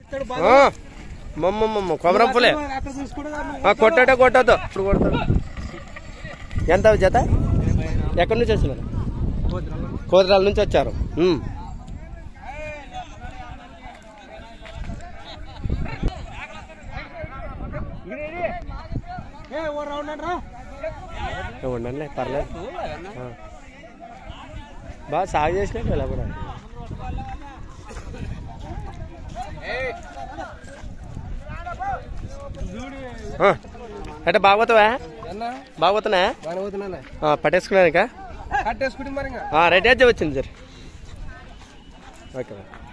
ఇస్తాడు ఆ, మమ్మమ్మ కొమరం పులే అక్కడ చూసుకుంటే ఆ, కొట్టటే కొట్టద్దు ఇప్పుడు కొడతాడు ఎంత అవి జత ఎక్కడి నుంచి వచ్చినారు కోదరాల నుంచి వచ్చారు ఉమ్. ఏ ఓ రౌండ్ రా ఏ, ఉండండి పర్లేదు ఆ. బాగా సాగు చేసినట్టు ఇలా కూడా ఆ, అంటే బాగోతావా అన్న బాగోతున్నా బాగా పోతున్నా పట్టేసుకున్నాను ఇంకా కట్టేసుకుంటే మరి ఇంకా రైట్ అయితే వచ్చింది సార్ ఓకే